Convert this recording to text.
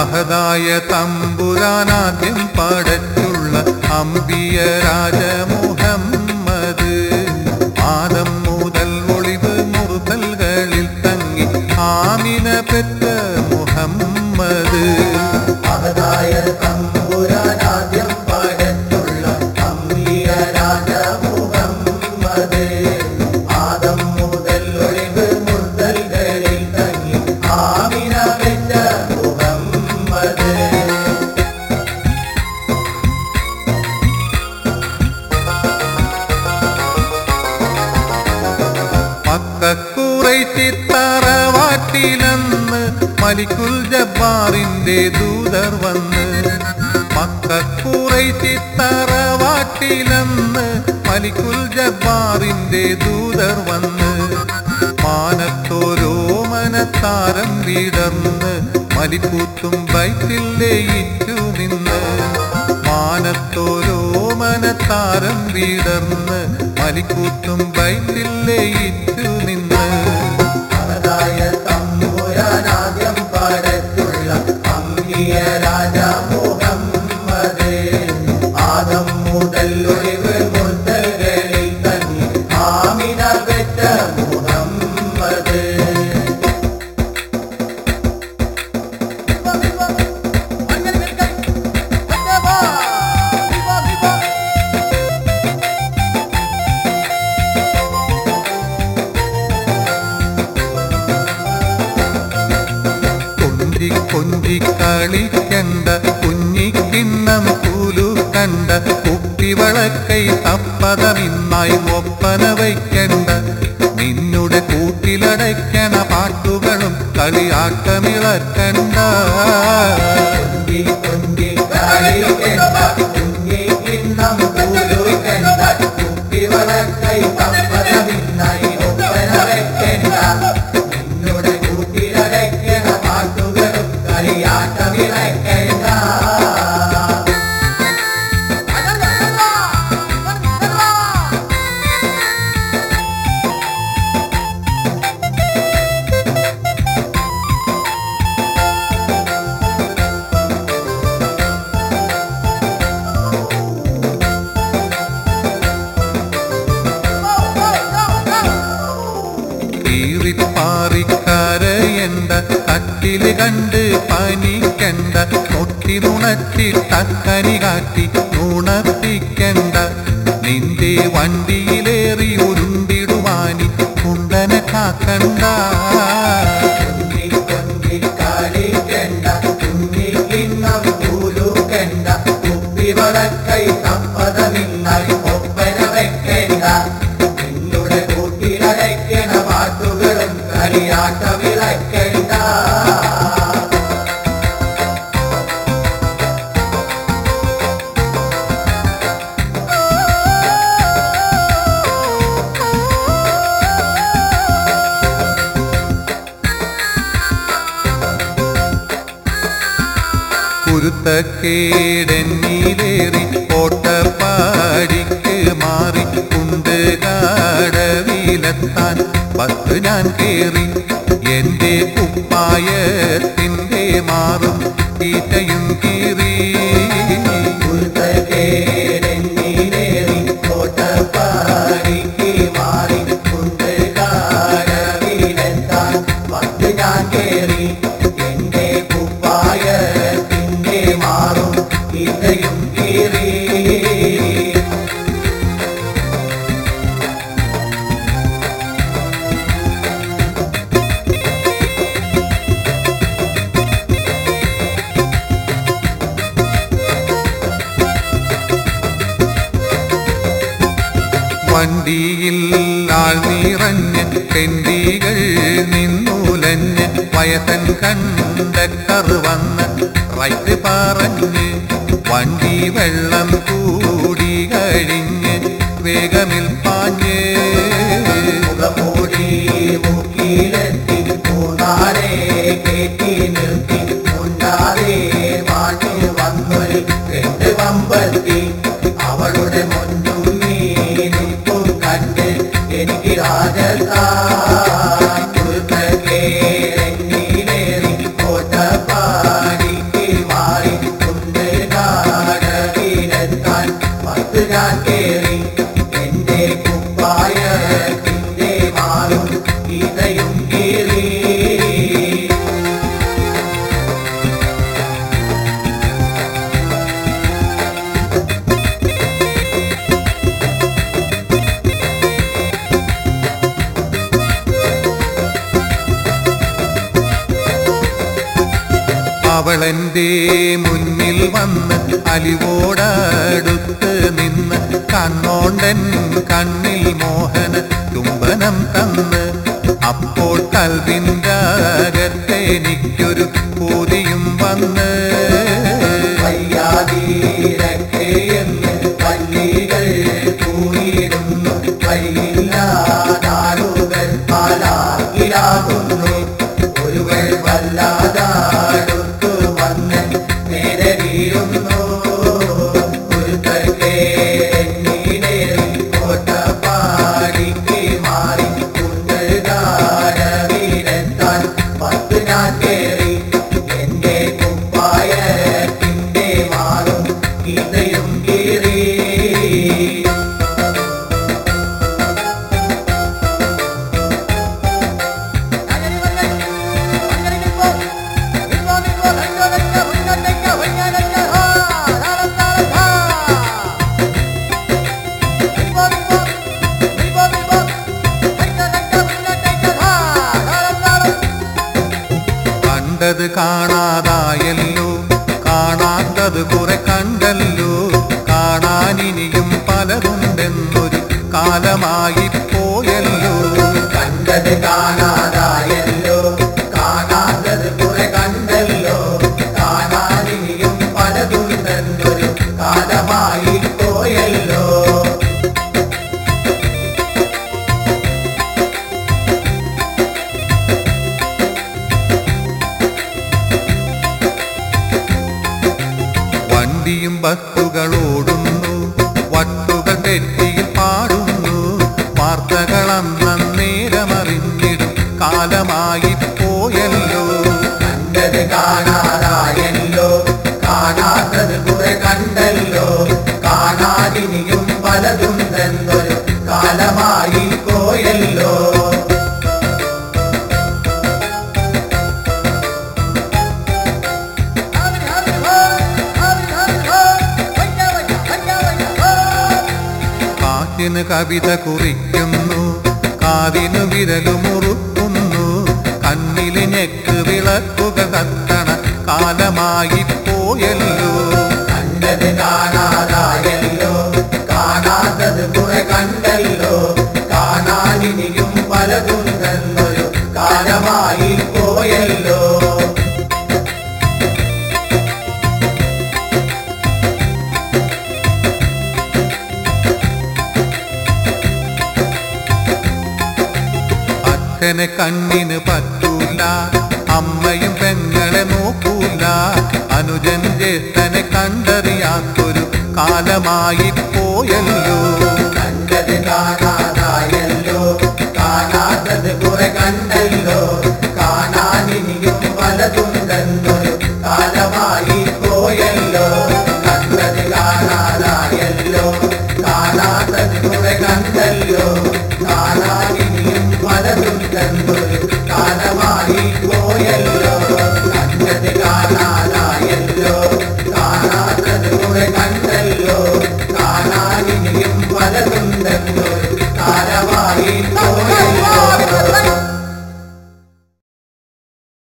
അഹദായ തമ്പുരാനാദ്യം പടച്ചുള്ള അമ്പിയ രാജ മുഹമ്മദ് ആദം മുതൽ ഒളിവ് മുറുതൽകളിൽ തങ്ങി ആമിന പെറ്റ മുഹമ്മദ് അഹദായ തമ്പുരാനാദ്യം പടച്ചുള്ള അമ്പിയ രാജ മുഹമ്മദ് ആദം മുതൽ ഒളിവ് മുതൽകളിൽ തങ്ങി ആമിന പെറ്റ മുഹമ്മദ് മക്കക്കുറൈശി തറവാട്ടിലെന്ന് മലിക്കുൽ ജബ്ബാറിന്റെ ദൂതർ വന്ന് മക്കക്കുറൈശി തറവാട്ടിലെന്ന് മലിക്കുൽ ജബ്ബാറിന്റെ ദൂതർ വന്ന് മാനത്തോരോ മനത്താരം വിടർന്ന് മലിക്കൂത്തും ബൈത്തിൽ ലയിച്ചു നിന്ന് മാനത്തോരോ മനത്താരം വിടർന്ന് മലിക്കൂത്തും ബൈത്തിൽ ലയിച്ചു നിന്ന് അഹദായ തമ്പുരാനാദ്യം പടച്ചുള്ള അമ്പിയ രാജ മുഹമ്മദ് ആദം മുതൽ ഒളിവ് മുതൽകളിൽ തങ്ങി ആമിന പെറ്റ മുഹമ്മദ് കൊഞ്ചി കൊഞ്ചി കളിക്കണ്ട കുഞ്ഞിക്കിണ്ണം കൂലു കണ്ട കുപ്പിവളക്കൈ തപ്പതമിന്നായി ഒപ്പന വയ്ക്കണ്ട നിന്നുടെ കൂട്ടിലടയ്ക്കണ പാട്ടുകളും കളിയാട്ടമിളക്കണ്ട കൊഞ്ചി കൊഞ്ചി കളിക്കണ്ട കുഞ്ഞി കിണ്ണം കൂലുകണ്ട കുപ്പിവളക്കൈ തപ്പതമിന്നായി ഒപ്പന വെക്കണ്ട നിന്നുടെ കൂട്ടിലടയ്ക്കണ പാട്ടുകളും കളിയാട്ടമിളക്കണ്ട കീറിപ്പാറിക്കരയണ്ട കട്ടില് കണ്ട് പനിക്കണ്ട മുട്ടി നുണത്തി തക്കനി കാട്ടി നുണപ്പിക്കണ്ട നിന്റെ വണ്ടിയിലേറി ഉരുണ്ടിടുവാനി കുണ്ടനെ കാക്കണ്ട കുഞ്ഞി കൊഞ്ചി കളിക്കണ്ട കുഞ്ഞി കിണ്ണം കൂലുകണ്ട കുപ്പിവളക്കൈ തപ്പതമിന്നായി ഒപ്പന വെക്കണ്ട നിന്നുടെ കൂട്ടിലടയ്ക്കണ പാട്ടുകളും കളിയാട്ടമിളക്കണ്ട കുരുത്തക്കേടെന്നിലേറി കോട്ടപ്പാടിക്ക് മാറി കുണ്ട് കാടവിലെത്താൻ പത്ത് ഞാൻ കേറി എന്റെ കുപ്പായത്തിന്റെ മാറും തീറ്റയും കീറി കുരുത്തക്കേടെന്നിലേറി കോട്ടപ്പാടിക്ക് മാറി കൊണ്ട് കാരവിലെത്താൻ പത്ത് ഞാൻ കേറി എന്റെ കുപ്പായത്തിന്റെ മാറും ഇതയും കീറി വണ്ടിയിൽ ആൾ നിറഞ്ഞ് പെണ്ടികൾ നിന്നുലഞ്ഞ് വയത്തൻ കണ്ടക്ടർ വന്ന് റൈറ്റ് പറഞ്ഞ് വണ്ടി വെള്ളം കൂടി കഴിഞ്ഞ് വേഗമിൽ പാഞ്ഞ് മുഖമൂടി മൂക്കിലെത്തി മൂന്നാരെ കയറ്റി നിർത്തി മുണ്ടാതെ മാറ്റി വന്നൊരു രണ്ട് വമ്പത്തി അവളുടെ മുന്നും നീനിപ്പും കണ്ട് എനിക്ക് രാജത്താൻ കുരുത്തക്കേരങ്ങിലേറി കോട്ടപ്പാടിക്ക് അവളെന്റെ മുന്നിൽ വന്ന് അലിവോടടുത്ത് നിന്ന് കണ്ണോണ്ടൻ കണ്ണിൽ മോഹന ചുംബനം തന്ന് അപ്പോൾ കൽവിൻ്റെ അകത്തെനിക്കൊരു പൂതിയും വന്ന് വയ്യാതീരക്കെ എന്ന് പല്ലികൾ കൂടിയിടുന്നു വഴിയില്ലാതാളുകൾ പാലാകിലാകുന്നു ഒരുവൾ വല്ലാതാടുത്തു വന്ന് നേരെ വീഴുന്നു ഒരു കോട്ടപ്പാടിക്ക് മാറി കുണ്ടൽകാരവിലെത്താൻ പത്ത് ഞാൻ കേറി എന്റെ കുപ്പായത്തിന്റെ മാറും ഇതയും കീറി കണ്ടത് കാണാതായല്ലോ കാണാത്തത് കുറെ കണ്ടല്ലോ കാണാനിനിയും പലതുണ്ടെന്നൊരു കാലമായി പോയല്ലോ കണ്ടത് കാണാതായല്ലോ കാണാത്തത് കുറെ കണ്ടല്ലോ കാണാനിനിയും പലതുണ്ടെന്നൊരു കാലമായി പോയല്ലോ വണ്ടിയും ബസ്സുകൾ ഓടുന്നു വട്ടുകൾ തെറ്റിയിൽ പാടുന്നു വാർത്തകൾ അന്നേരമറിഞ്ഞിടും കാലമായി പോയല്ലോ കണ്ടത് കാണാതായല്ലോ കാണാത്തത് കുറെ കണ്ടല്ലോ കാണാതിനിയും പലതുണ്ടെന്നൊരു കാലമായി പോയല്ലോ കാറ്റിന് കവിത കുറിക്കുന്നു കാതിനു വിരലു മുറുക്കുന്നു കണ്ണില് ഞെക്ക് വിളക്കുകൾ കത്തണ കാലമായി പോയല്ലോ കണ്ടത് കാണാതായല്ലോ കാണാത്തത് കുറെ കണ്ടല്ലോ കാണാനിനിയും പലതുണ്ടെന്നൊരു കാലമായി പോയല്ലോ അച്ഛനെ കണ്ണിന് പറ്റൂല അമ്മയും പെങ്ങളെ നോക്കൂല അനുജൻ ജ്യേഷ്ഠനെ കണ്ടറിയാത്തൊരു കാലമായി പോയല്ലോ കണ്ടത് കാണാതായല്ലോ കാണാത്തത് കുറെ കണ്ടല്ലോ കാണാനിനിയും പലതുണ്ടെന്നൊരു കാലമായി പോയല്ലോ കണ്ടത് കാണാതായല്ലോ കാണാത്തത് കുറെ കണ്ടല്ലോ കാണാനിനിയും പലതുണ്ടെന്നൊരു കാലമായി പോയല്ലോ കണ്ടത് കാണാതായല്ലോ കാണാത്തത് കുറെ കണ്ടല്ലോ കാണാനിനിയും പലതും